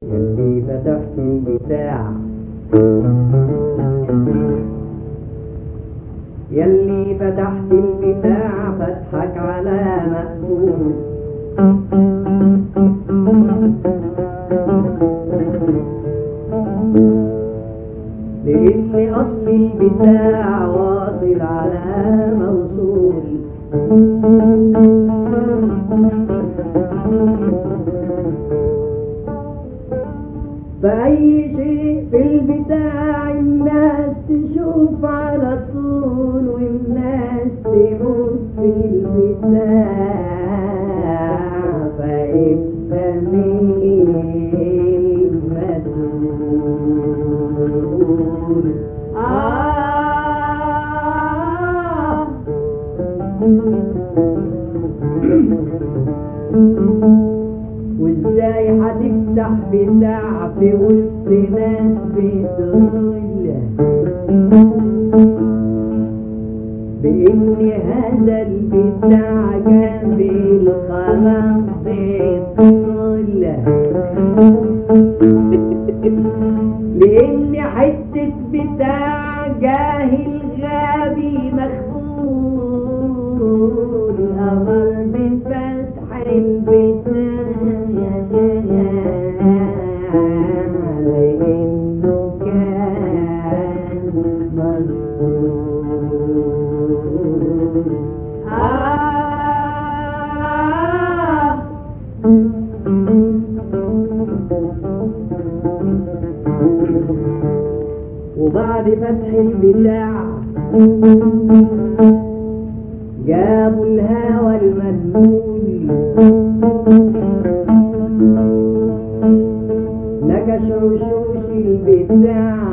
اللي فتحت البتاع يلي فتحت البتاع فتحك على مقبول لأن أصل البتاع واصل على موصول فأي شيء في البتاع الناس تشوف على طول والناس تموت في البتاع فإبقى مين مسؤول آه وازاي هتفتح بتاع في وسط ناس بتقول بإن هذا البتاع كان بالخلاص بتقول لأن حتة بتاع جاهل غبي مخبول أمر بفتح البتاع لأنه كان مظلوم آه وبعد فتح البتاع جابوا الهوى المدلول نكشوا شوش البتاع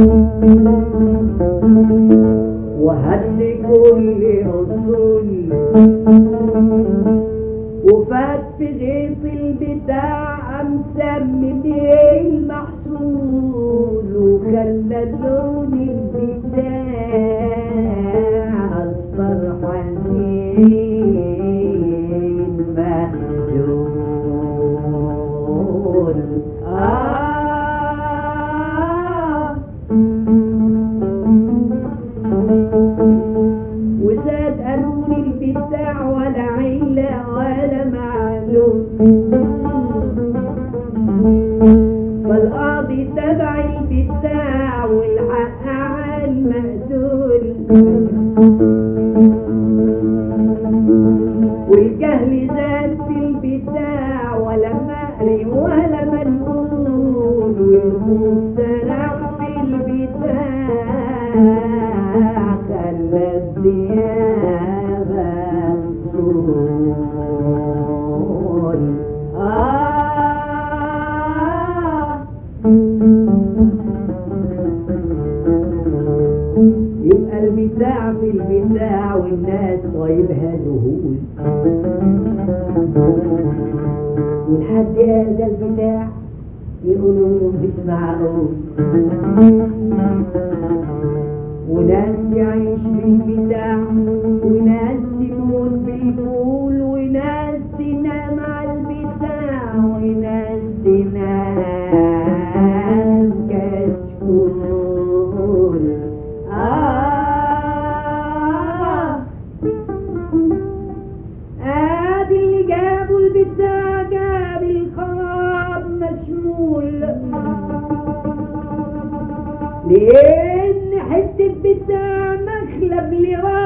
وهد كل أصول وفات في غيط البتاع مسمي بيه المحصول وخلى لون البتاع اصفر حزين مهجور آه وزاد قانون البتاع ولا عيلة ولا معلوم فالقاضي تبع البتاع والحق على المقتول والجهل زاد في البتاع ولا مقري ولا منقول والخوف سرح في البتاع خلى الديابة تقول آه يبقى البتاع في البتاع والناس طيبها ذهول ولحد هذا البتاع يقولوا له مش معقول وناس يعيش بالبتاع وناس تموت بالفول وناس تنام على البتاع وناس تنام كشكول آه ادي اللي جابوا البتاع جاب الخراب مشمول لان حته بتاع مخلب لراس